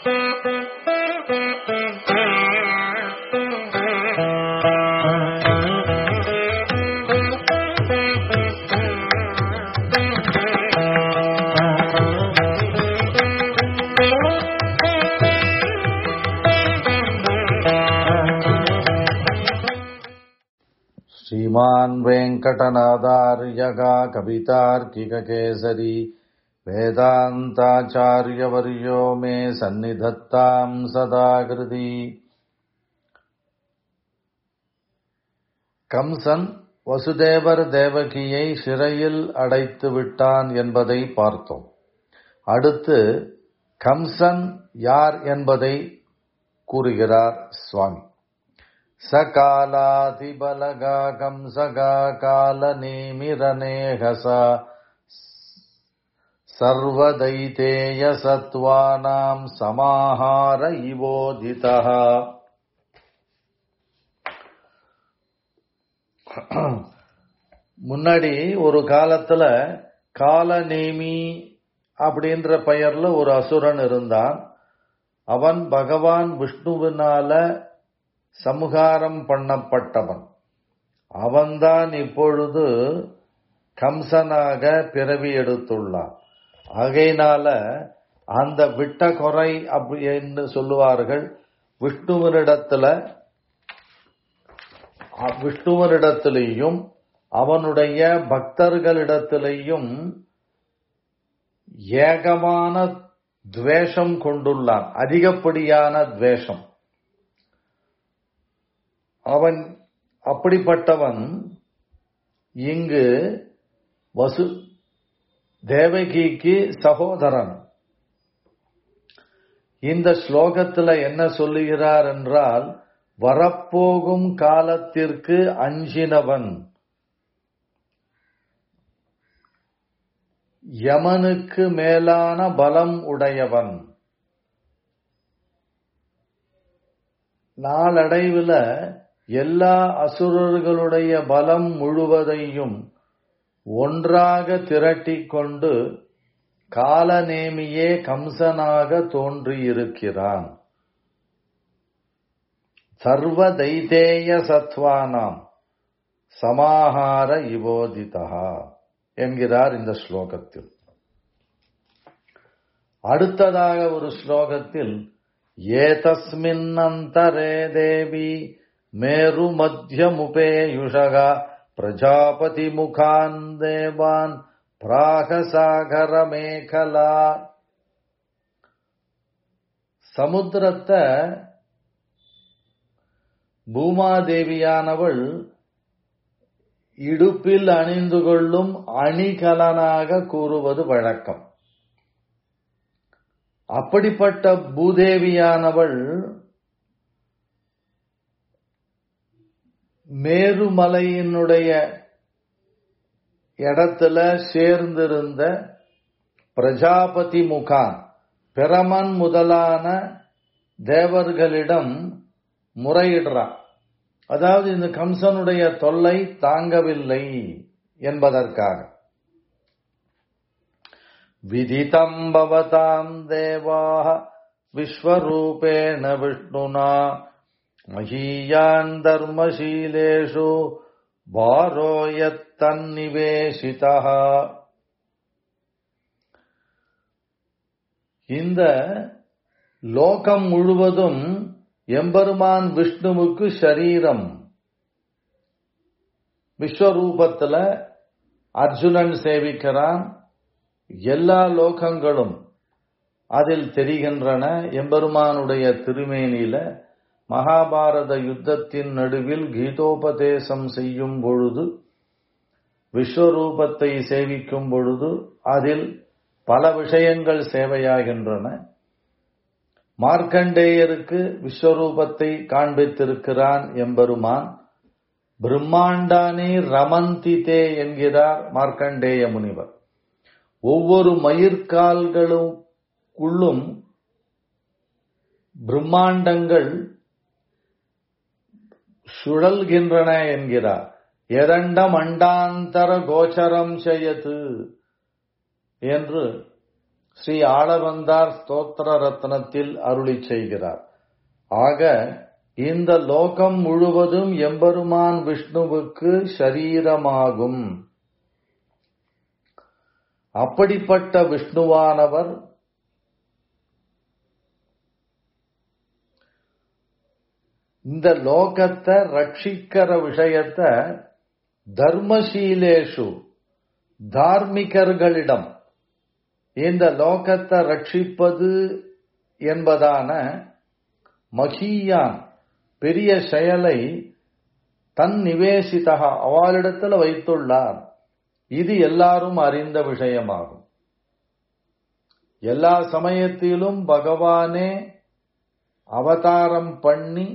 श्रीमान् वेङ्कटनादार्यः कवितार्किककेसरी वेदान्ताचार्यवर्यो मे सन्निधत्ताम् सदा कृति கம்சன் வசுதேவர் தேவகியை சிறையில் அடைத்து விட்டான் என்பதை பார்த்தோம் அடுத்து கம்சன் யார் என்பதை கூறுகிறார் சுவாமி சகாலாதிபலகா கம்சகா காலநேமிரநேகசா சர்வதைதேய சத்வானாம் சமாஹார இவோதிதா முன்னாடி ஒரு காலத்துல காலநேமி அப்படின்ற பெயர்ல ஒரு அசுரன் இருந்தான் அவன் பகவான் விஷ்ணுவினால சமுகாரம் பண்ணப்பட்டவன் அவன்தான் இப்பொழுது கம்சனாக பிறவி எடுத்துள்ளான் ஆகையினால அந்த விட்ட குறை அப்படி என்று சொல்லுவார்கள் விஷ்ணுவனிடத்துல விஷ்ணுவனிடத்திலேயும் அவனுடைய பக்தர்களிடத்திலேயும் ஏகமான துவேஷம் கொண்டுள்ளான் அதிகப்படியான துவேஷம் அவன் அப்படிப்பட்டவன் இங்கு வசு தேவகிக்கு சகோதரன் இந்த ஸ்லோகத்துல என்ன சொல்லுகிறார் என்றால் வரப்போகும் காலத்திற்கு அஞ்சினவன் யமனுக்கு மேலான பலம் உடையவன் நாளடைவில் எல்லா அசுரர்களுடைய பலம் முழுவதையும் ஒன்றாக திரட்டிக் கொண்டு காலநேமியே கம்சனாக தோன்றியிருக்கிறான் சர்வ தைத்தேய சத்வானாம் சமாஹார இவோதிதா என்கிறார் இந்த ஸ்லோகத்தில் அடுத்ததாக ஒரு ஸ்லோகத்தில் ஏதஸ்மின்னந்தரே தேவி மேரு மத்தியமுபேயுஷகா பிரஜாபதி முகான் தேவான் பிராகசாகர மேகலா சமுத்திரத்தை பூமாதேவியானவள் இடுப்பில் அணிந்து கொள்ளும் அணிகலனாக கூறுவது வழக்கம் அப்படிப்பட்ட பூதேவியானவள் மேருமலையினுடைய இடத்துல சேர்ந்திருந்த பிரஜாபதி முகான் பிரமன் முதலான தேவர்களிடம் முறையிடுறான் அதாவது இந்த கம்சனுடைய தொல்லை தாங்கவில்லை என்பதற்காக விதிதம் பவதாம் தேவாக விஸ்வரூபேண விஷ்ணுனா மகீயான் தர்மசீலேஷு பாரோயத்தன்னிவேசிதா இந்த லோகம் முழுவதும் எம்பெருமான் விஷ்ணுவுக்கு சரீரம் விஸ்வரூபத்துல அர்ஜுனன் சேவிக்கிறான் எல்லா லோகங்களும் அதில் தெரிகின்றன எம்பெருமானுடைய திருமேனியில மகாபாரத யுத்தத்தின் நடுவில் கீதோபதேசம் செய்யும் பொழுது விஸ்வரூபத்தை சேவிக்கும் பொழுது அதில் பல விஷயங்கள் சேவையாகின்றன மார்க்கண்டேயருக்கு விஸ்வரூபத்தை காண்பித்திருக்கிறான் எம்பெருமான் பிரம்மாண்டானே ரமந்திதே என்கிறார் மார்க்கண்டேய முனிவர் ஒவ்வொரு மயிர்கால்களுக்குள்ளும் பிரம்மாண்டங்கள் சுழல்கின்றன என்கிறார் எதண்ட மண்டாந்தர கோச்சரம் செய்யது என்று ஸ்ரீ ஆளவந்தார் ஸ்தோத்திர ரத்னத்தில் அருளி செய்கிறார் ஆக இந்த லோகம் முழுவதும் எம்பெருமான் விஷ்ணுவுக்கு ஷரீரமாகும் அப்படிப்பட்ட விஷ்ணுவானவர் இந்த லோகத்தை ரட்சிக்கிற விஷயத்த தர்மசீலேஷு தார்மிகர்களிடம் இந்த லோகத்தை ரட்சிப்பது என்பதான மகியான் பெரிய செயலை தன் நிவேசிதக அவளிடத்தில் வைத்துள்ளார் இது எல்லாரும் அறிந்த விஷயமாகும் எல்லா சமயத்திலும் பகவானே அவதாரம் பண்ணி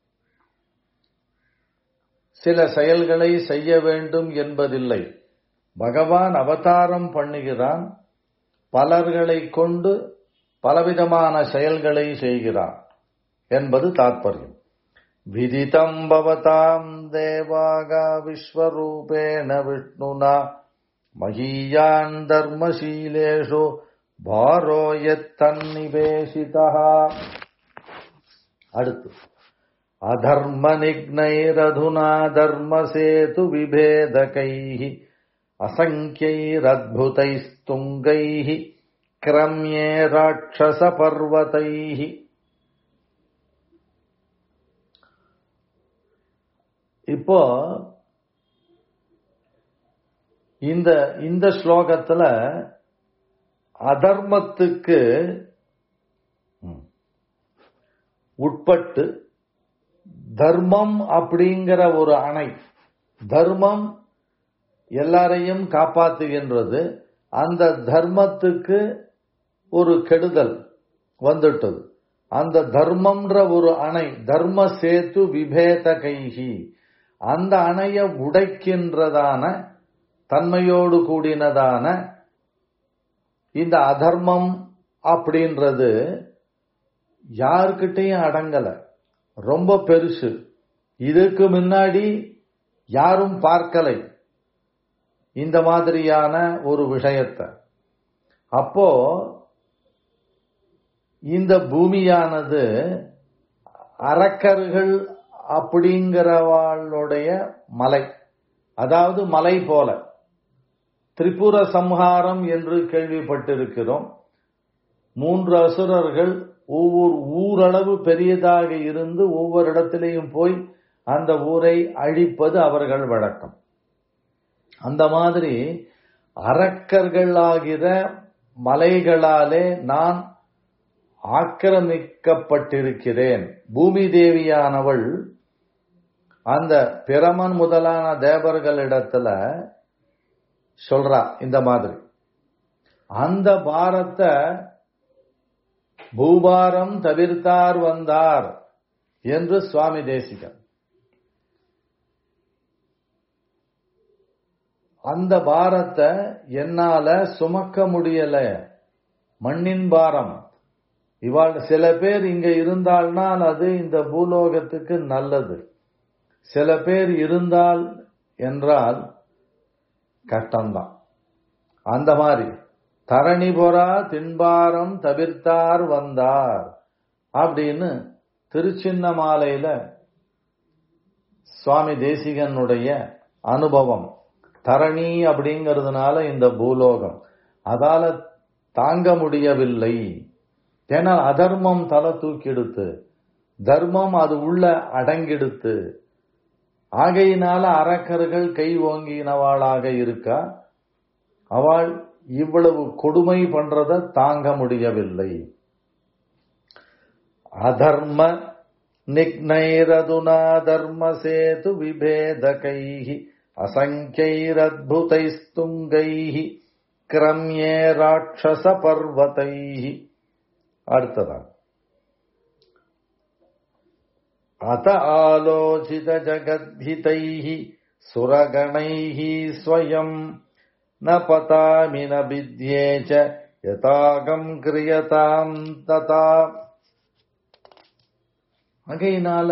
சில செயல்களை செய்ய வேண்டும் என்பதில்லை பகவான் அவதாரம் பண்ணுகிறான் பலர்களை கொண்டு பலவிதமான செயல்களை செய்கிறான் என்பது தாற்பயம் விதிதம் பவதாம் தேவாக விஸ்வரூபேண விஷ்ணுனா மகீயான் தர்மசீலேஷு பாரோ எத்தன்னிவேசிதா அடுத்து அதர்மநிக்னைரதுனா தர்மசேது விபேதகைः असङ्ख्यैरद्भुतैस्तुङ्गैः क्रम्ये राक्षसपर्वतैः இப்போ இந்த இந்த ஸ்லோகத்துல அதர்மத்துக்கு உட்பட்டு தர்மம் அப்படிங்கிற ஒரு அணை தர்மம் எல்லாரையும் காப்பாத்துகின்றது அந்த தர்மத்துக்கு ஒரு கெடுதல் வந்துட்டது அந்த தர்மம்ன்ற ஒரு அணை தர்ம சேத்து விபேத கைகி அந்த அணைய உடைக்கின்றதான தன்மையோடு கூடினதான இந்த அதர்மம் அப்படின்றது யாருக்கிட்டையும் அடங்கல ரொம்ப பெருசு இதுக்கு முன்னாடி யாரும் பார்க்கலை இந்த மாதிரியான ஒரு விஷயத்தை அப்போ இந்த பூமியானது அரக்கர்கள் அப்படிங்கிறவாளுடைய மலை அதாவது மலை போல திரிபுர சம்ஹாரம் என்று கேள்விப்பட்டிருக்கிறோம் மூன்று அசுரர்கள் ஒவ்வொரு ஊரளவு பெரியதாக இருந்து ஒவ்வொரு இடத்திலையும் போய் அந்த ஊரை அழிப்பது அவர்கள் வழக்கம் அந்த மாதிரி அரக்கர்களாகிற மலைகளாலே நான் ஆக்கிரமிக்கப்பட்டிருக்கிறேன் பூமி தேவியானவள் அந்த பிரமன் முதலான தேவர்களிடத்துல சொல்றா இந்த மாதிரி அந்த பாரத்தை பூபாரம் தவிர்த்தார் வந்தார் என்று சுவாமி தேசிகன் அந்த பாரத்தை என்னால சுமக்க முடியல மண்ணின் பாரம் இவாள் சில பேர் இங்க இருந்தால்னால் அது இந்த பூலோகத்துக்கு நல்லது சில பேர் இருந்தால் என்றால் கஷ்டம்தான் அந்த மாதிரி தரணி பொறா தின்பாரம் தவிர்த்தார் வந்தார் அப்படின்னு திருச்சின்னமாலையில சுவாமி தேசிகனுடைய அனுபவம் தரணி அப்படிங்கிறதுனால இந்த பூலோகம் அதால தாங்க முடியவில்லை ஏன்னா அதர்மம் தலை தூக்கிடுத்து தர்மம் அது உள்ள அடங்கிடுத்து ஆகையினால அரக்கர்கள் கை ஓங்கினவாளாக இருக்கா அவள் இவ்வளவு கொடுமை பண்றத தாங்க முடியவில்லை அதர்ம நிக்னைரதுனா தர்ம சேது விபேதகைஹி அசங்கியைரத்புதைஸ்துங்கைஹி கிரம்யே ராட்சச பர்வதைஹி அடுத்ததான் அத ஆலோசித ஜகத்ஹிதைः சுரகணைः ஸ்வயம் ந பதாமி ந வித்யே ச யதாகம் கிரியதாம் ததா ஆகையினால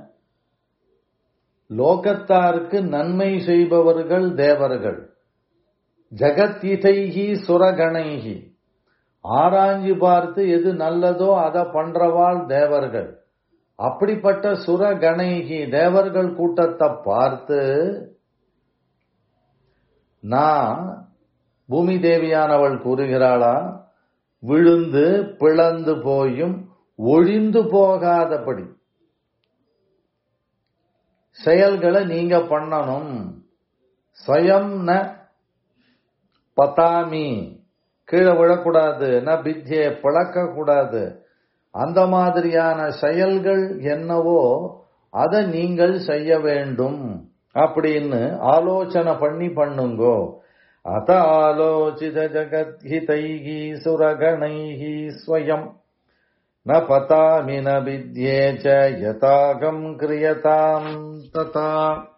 லோகத்தாருக்கு நன்மை செய்பவர்கள் தேவர்கள் ஜகத்யிதைகி சுரகணைகி ஆராய்ஞ்சு பார்த்து எது நல்லதோ அதை பண்றவாள் தேவர்கள் அப்படிப்பட்ட சுரகணைகி தேவர்கள் கூட்டத்தை பார்த்து நான் பூமி தேவியானவள் கூறுகிறாளா விழுந்து பிளந்து போயும் ஒழிந்து போகாதபடி செயல்களை நீங்க பண்ணணும் ஸ்வயம் ந பதாமி கீழே விழக்கூடாது ந பித்தியை பிளக்க கூடாது அந்த மாதிரியான செயல்கள் என்னவோ அதை நீங்கள் செய்ய வேண்டும் அப்படின்னு ஆலோசனை பண்ணி பண்ணுங்கோ அத ஆலோசித ஜகத்ஹிதைகி சுரகணைகி ஸ்வயம் ந பதாமி ந வித்யே ச யதாகம் கிரியதாம் ததா